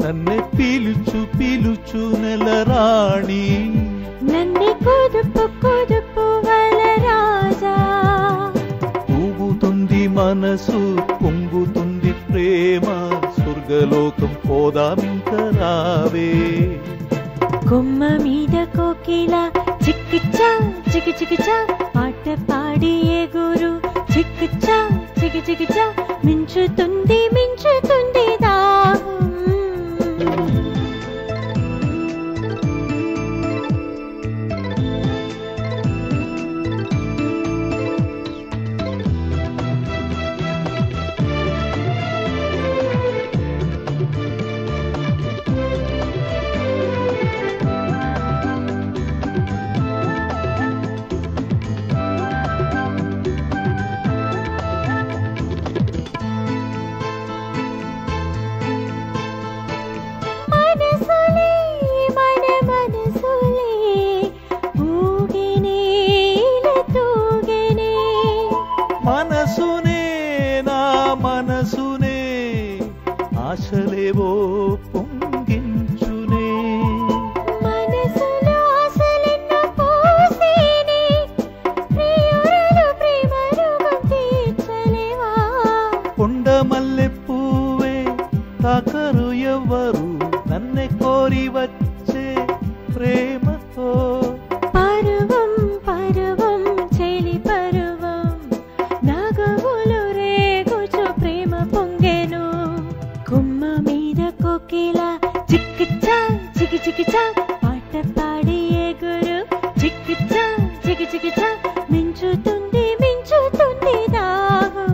నన్నే పీలుచు పీలుచు నెలరాణి నన్ను కుదుపు కుదుపు వల రాజా ఊగుతుంది మనసు పొంగుతుంది ప్రేమ స్వర్గలోకం పోదామింక రావే కొమ్మ మీద కోకిల చిక్కిచ్చా చికి చికిచా పాట పాడి ఎగురు చిక్కిచ్చా చికి చికిచా మించుతుంది మించుతుంది దాహం మనసులే మన మనసులే ఊగినే ఇలా తూగినే మనసునే నా మనసునే ఆశలేవో పొంగించునే మనసులో ఆశలెన్నో పోసేనే ప్రియురాలు ప్రేమ రోగం తీర్చలేవా కొండ మల్లె పువ్వే తాకరు ఎవ్వరు నన్నే కోరి వచ్చే ప్రేమతో పరువం పరువం చెలి పరువం నాగవులు రేగుచు ప్రేమ పొంగెను కొమ్మ మీద కోకిల చిక్కిచ్చా చికి చికిచా పాట పాడి ఎగురు చిక్కిచ్చా చికి చికిచా మించుతుంది మించుతుంది దాహం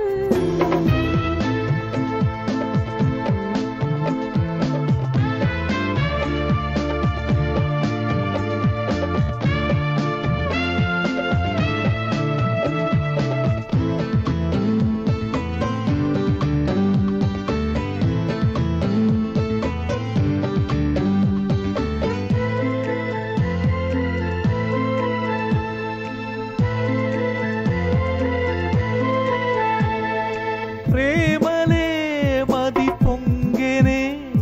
ప్రేమలే మది పొంగెనే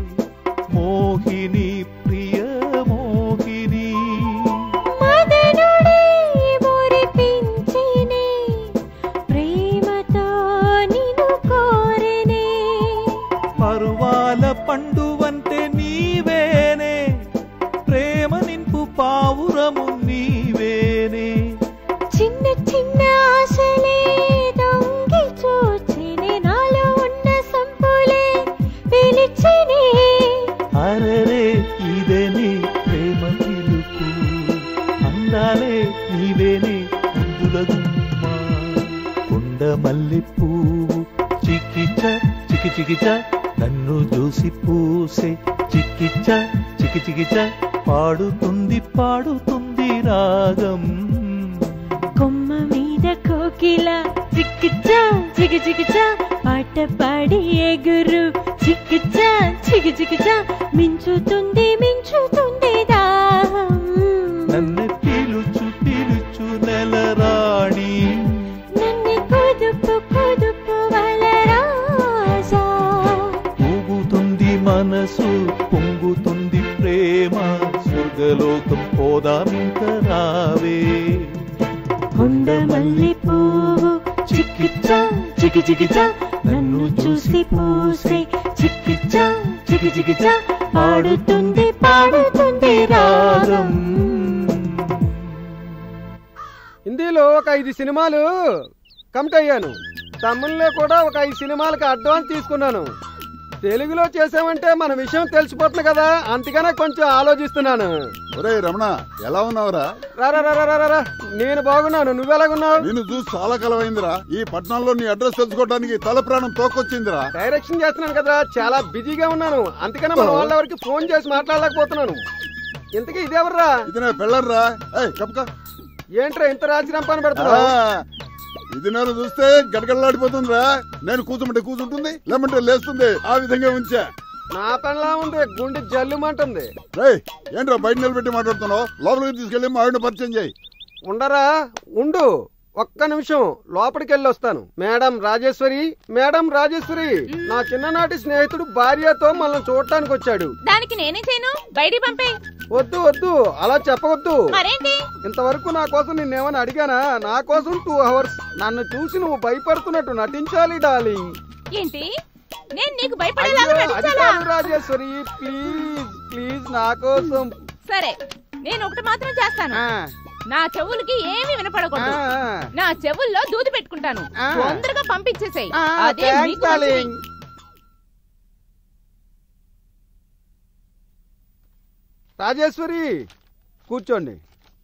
మోహిని ప్రియ మోహిని మదనుడే మురిపించినే ప్రేమతో నిన్ను కోరెనే పరువాల పండు వంటే నీవేనే ప్రేమ నింపు పావురము నీవేనే చిన్న చిన్న ఆశలే దొంగి చూచినే నాలో ఉన్న సంపులే పిలిచినే అరరే ఇదేనే ప్రేమ పిలుపు అందాలే నీవేనే అందుల గుమ్మ కొండ మల్లె పువ్వు చికిచ చికి చికిచ నన్ను చూసి పూసే చికిచ చికి చికిచ పాడుతుంది పాడుతుంది రాగం కొమ్మ మీద కోకిల చిక్కిచ్చా చికి చికిచా పాట పాడి ఎగురు చిక్కిచ్చా చికి చికిచా మించుతుంది మించుతుంది దాహం నన్ను పిలుచు పిలుచు నెలరాణి నన్ను కుదుపు కుదుపు వల రాజా ఊగుతుంది మనసు పొంగుతుంది ప్రేమ స్వర్గలోకం పోదామింక రావే కొండ మల్లి పువ్వు చిక్కిచ్చా చికి చికిచా నన్ను చూసి పూసే చిక్కిచ్చా చికి చికిచా పాడుతుంది పాడుతుంది రాగం హిందీలో ఒక ఐదు సినిమాలు కమిట్ అయ్యాను తమిళ్లో కూడా ఒక ఐదు సినిమాలకు అడ్వాన్స్ తీసుకున్నాను తెలుగులో చేసామంటే మన విషయం తెలిసిపోతుంది కదా అందుకనే కొంచెం ఆలోచిస్తున్నాను ఒరేయ్ రమణ ఎలా ఉన్నావురా రా రా, రా, రా, రా, రా, రా. నేను బాగున్నాను నువ్వెలాగున్నావు నిన్ను చూసి చాలా కాలం అయిందిరా ఈ పట్టణంలో నీ అడ్రస్ తెలుసుకోవడానికి తల ప్రాణం తోకొచ్చిందిరా డైరెక్షన్ చేస్తున్నాను కదా చాలా బిజీగా ఉన్నాను అందుకనే మన వాళ్ళ వరకు ఫోన్ చేసి మాట్లాడలేకపోతున్నాను ఇంతకీ ఇదేవర్రా ఇది నా పెళ్ళర్రా ఏయ్ కప్పుక ఏంట్రా ఇంత రాజీనామా పని పెడుతున్నావు ఇది నేను చూస్తే గడగడలాడిపోతుందిరా నేను కూర్చుంటే కూర్చుంటుంది లేమంటే లేస్తుంది ఆ విధంగా ఉంచా నా పనిలా ఉంది గుండె జల్లుమంటుంది రేయ్ ఏంట్రా బయట నిలబెట్టి మాట్లాడుతున్నావు లోపలికి తీసుకెళ్లి మా ఆవిడ పరిచయం చేయి ఉండరా ఉండు ఒక్క నిమిషం లోపలికి వెళ్ళి వస్తాను మేడం రాజేశ్వరి మేడం రాజేశ్వరి నా చిన్ననాటి స్నేహితుడు భార్యతో మనల్ని చూడటానికి వచ్చాడు దానికి నేనేం చేయను బయటికి పంపే వద్దు వద్దు అలా చెప్పవద్దు మరేంటి ఇంతవరకు నా కోసం నిన్నేమని అడిగానా నా కోసం టూ అవర్స్ నన్ను చూసి నువ్వు భయపడుతున్నట్టు నటించాలి డార్లింగ్ ఏంటి నేను నీకు అయ్యో, భయపడేలాగా అది నటించాలా కాదు రాజేశ్వరి ప్లీజ్ ప్లీజ్ నా కోసం సరే నేను ఒకటి మాత్రం చేస్తాను ఆ, నా చెవులకి ఏమీ ఆ, వినపడకూడదు ఆ. నా చెవుల్లో దూది పెట్టుకుంటాను ఆ. తొందరగా పంపించేసేయ్ ఆ, అదే thanks, నీకు మంచిది. darling. రాజేశ్వరి కూర్చోండి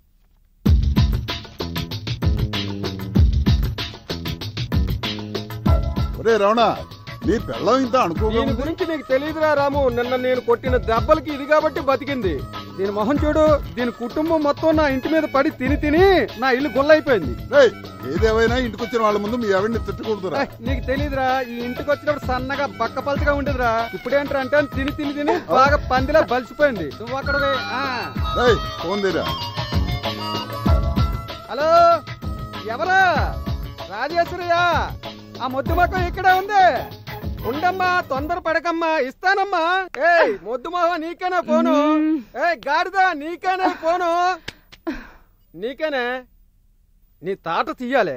ఒరే రమణ నీ పెళ్ళం ఇంత అనుకోగా దీని ఉంది గురించి నీకు తెలియదురా రాము నిన్న నేను కొట్టిన దెబ్బలకి ఇది కాబట్టి బతికింది దీని మొహం చూడు దీని కుటుంబం మొత్తం నా ఇంటి మీద పడి తిని తిని నా ఇల్లు గుల్లైపోయింది రేయ్, ఏదేమైనా ఇంటికి వచ్చిన వాళ్ళ ముందు మీ ఆవిడ్ని తిట్టకూడదురా ఏయ్, నీకు తెలియదురా ఈ ఇంటికి వచ్చినప్పుడు సన్నగా బక్క పలచగా ఉండేదిరా ఇప్పుడేంటారు అంటే తిని తిని తిని బాగా పందిలా బలిసిపోయింది నువ్వు అక్కడ రేయ్, ఫోన్ తీరా హలో ఎవరా రాజేశ్వరయ్యా ఆ మొద్దు మొక్కం ఇక్కడే ఉంది ఉండమ్మా తొందర పడకమ్మా ఇస్తానమ్మా ఏయ్ మొద్దు మొహ నీకేనా ఫోను ఏయ్ గాడిద నీకేనా ఫోను నీకేనే నీ తాట తీయాలే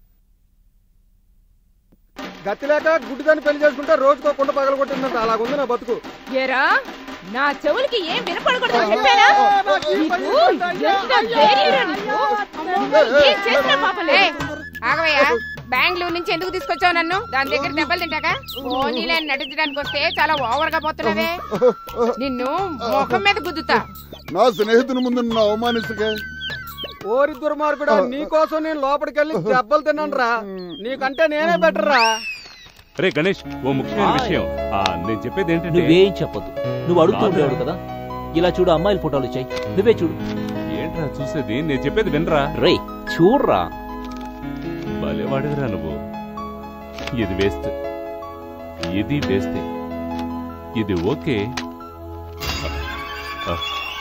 గతి లేక గుడ్డిదాన్ని పెళ్లి చేసుకుంటే రోజుకో కుండ పగల కొట్టిందంట అలాగుంది నా బతుకు ఏరా నా చెవులకి ఏం వినపడకూడదు అని చెప్పానా నీకు ఎంత ధైర్యంరా నువ్వు? ఏం చేసినా పాపం లేదు. ఆగవయ్యా బెంగళూరు నుంచి ఎందుకు తీసుకొచ్చావు నన్ను దాని దగ్గర దెబ్బలు తింటాక పోనీలే అని నటించడానికి వస్తే చాలా ఓవర్ గా పోతున్నదే నిన్ను ముఖం మీద గుద్దుతా నా స్నేహితుని ముందు నిన్ను అవమానించకే ఓరి దుర్మార్గుడా నీకోసం నేను లోపలికి వెళ్ళి దెబ్బలు తిన్నాను రా నీకంటే నేనే బెటర్ రా రే గణేష్ ఓ ముఖ్యమైన విషయం ఆ, నేను చెప్పేది ఏంటంటే నువ్వేం చెప్పొద్దు నువ్వు అడుగుతూ ఉండేవాడు కదా ఇలా చూడు అమ్మాయిల ఫోటోలు ఇచ్చాయి నువ్వే చూడు ఏంట్రా చూసేది నేను చెప్పేది వినరా రే చూడరా భలేవాడివిరా నువ్వు ఇది వేస్ట్ ఇది వేస్తే ఇది ఓకే ఆ,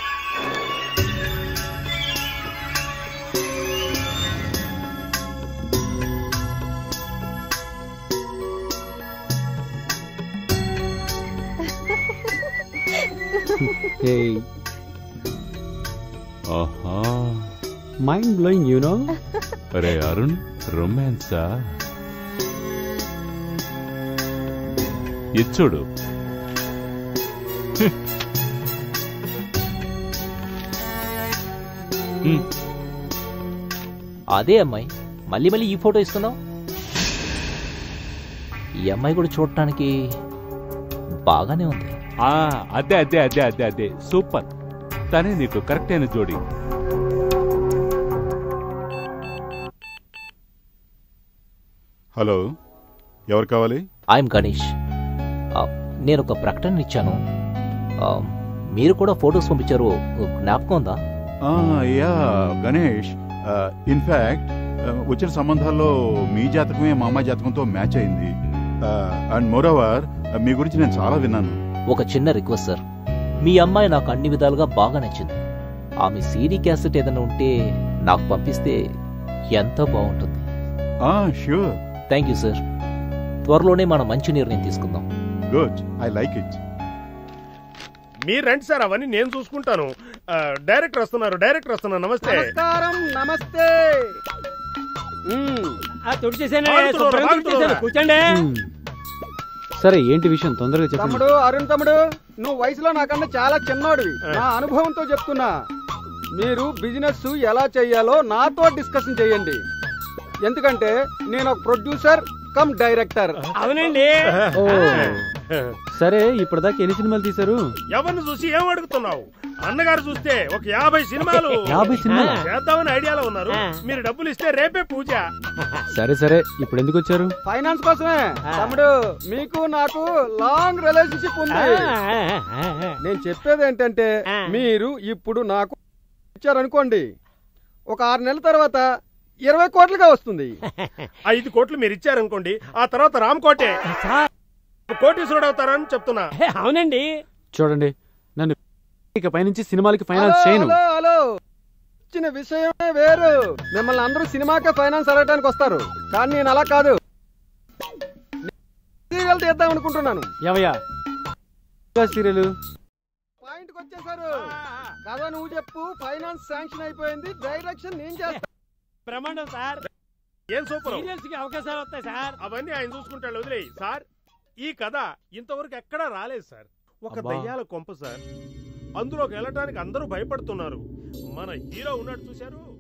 ఆహా మైండ్ బ్లోయింగ్ యు నో అరే అరుణ్ రొమాన్సా ఇచ్చుడు హ్మ్. అదే అమ్మాయి మళ్ళీ మళ్ళీ ఈ ఫోటో ఇస్తున్నావు ఈ అమ్మాయి కూడా చూడటానికి బాగానే ఉంది ఆ, అదే అదే అదే అదే అదే సూపర్ తనే నీకు కరెక్ట్ అయిన జోడి హలో ఎవరు కావాలి ఐఎమ్ గణేష్ ఆ, నేను ఒక ప్రకటన ఇచ్చాను ఆ, మీరు కూడా ఫొటోస్ పంపించారు జ్ఞాపకం ఉందా యా గణేష్ ఇన్ఫాక్ట్ వచ్చిన సంబంధాల్లో మీ జాతకమే మా అమ్మాయి జాతకంతో మ్యాచ్ అయింది అండ్ మోర్ ఓవర్ మీ గురించి నేను చాలా విన్నాను ఒక చిన్న రిక్వెస్ట్ సార్ మీ అమ్మాయి నాకు అన్ని విధాలుగా బాగా నచ్చింది ఆమె సీడీ క్యాసెట్ ఏదైనా ఉంటే నాకు పంపిస్తే ఎంతో బాగుంటుంది ష్యూర్ థ్యాంక్ యూ సార్ త్వరలోనే మనం మంచి నిర్ణయం తీసుకుందాం గుడ్ ఐ లైక్ ఇట్ మీరు రండి సార్ అవన్నీ నేను చూసుకుంటాను ఆ, డైరెక్టర్ వస్తున్నారు డైరెక్టర్ వస్తున్నారు నమస్తే నమస్కారం నమస్తే మ్మ్. ఆగుతున్నారా, ఆగుతున్నారా? కూర్చోండి సరే ఏంటి విషయం తొందరగా చెప్పండి తమ్ముడు అరుణ్ తమ్ముడు నువ్వు వయసులో నాకన్నా చాలా చిన్నోడివి నా అనుభవంతో చెప్తున్నా మీరు బిజినెస్ ఎలా చెయ్యాలో నాతో డిస్కషన్ చేయండి ఎందుకంటే నేను ఒక ప్రొడ్యూసర్ కమ్ డైరెక్టర్ అవునండి ఓ సరే ఇప్పటిదాకా ఎన్ని సినిమాలు తీశారు ఎవరిని చూసి ఏం అడుగుతున్నావు అన్నగారు చూస్తే ఒక యాభై సినిమాలు యాభై సినిమాలా? చేద్దామని ఐడియాలో ఉన్నారు మీరు డబ్బులు ఇస్తే రేపే పూజ సరే సరే ఇప్పుడు ఎందుకు వచ్చారు ఫైనాన్స్ కోసమే తమ్ముడు మీకు నాకు లాంగ్ రిలేషన్షిప్ ఉంది నేను చెప్పేది ఏంటంటే మీరు ఇప్పుడు నాకు ఇచ్చారనుకోండి ఒక ఆరు నెలల తర్వాత ఇరవై కోట్లుగా వస్తుంది ఐదు కోట్లు మీరు ఇచ్చారనుకోండి ఆ తర్వాత రామకోటే కోటీశ్వరుడు అవుతారని చెప్తున్నా అవునండి చూడండి నన్ను ఇక పైనుంచి సినిమాలకి హలో ఫైనాన్స్ చేయను హలో హలో ఇచ్చిన విషయమే వేరు మిమ్మల్ని అందరూ సినిమాకే ఫైనాన్స్ అడగడానికి వస్తారు కానీ నేను అలా కాదు సీరియల్ తీద్దాం అనుకుంటున్నాను ఏమయ్యా సీరియల్ పాయింట్కి వచ్చేసారు కదా నువ్వు చెప్పు ఫైనాన్స్ శాంక్షన్ అయిపోయింది డైరెక్షన్ నేను చేస్తా బ్రహ్మాండం సార్ ఏం సూపర్ సీరియల్స్ కి అవకాశాలు వస్తాయి సార్ అవన్నీ ఆయన చూసుకుంటాడు వదిలేయి సార్ ఈ కథ ఇంతవరకు ఎక్కడా రాలేదు సార్ ఒక అబ్బా. దయ్యాల కొంప సార్ అందులోకి వెళ్ళటానికి అందరూ భయపడుతున్నారు మన హీరో ఉన్నాడు చూశారు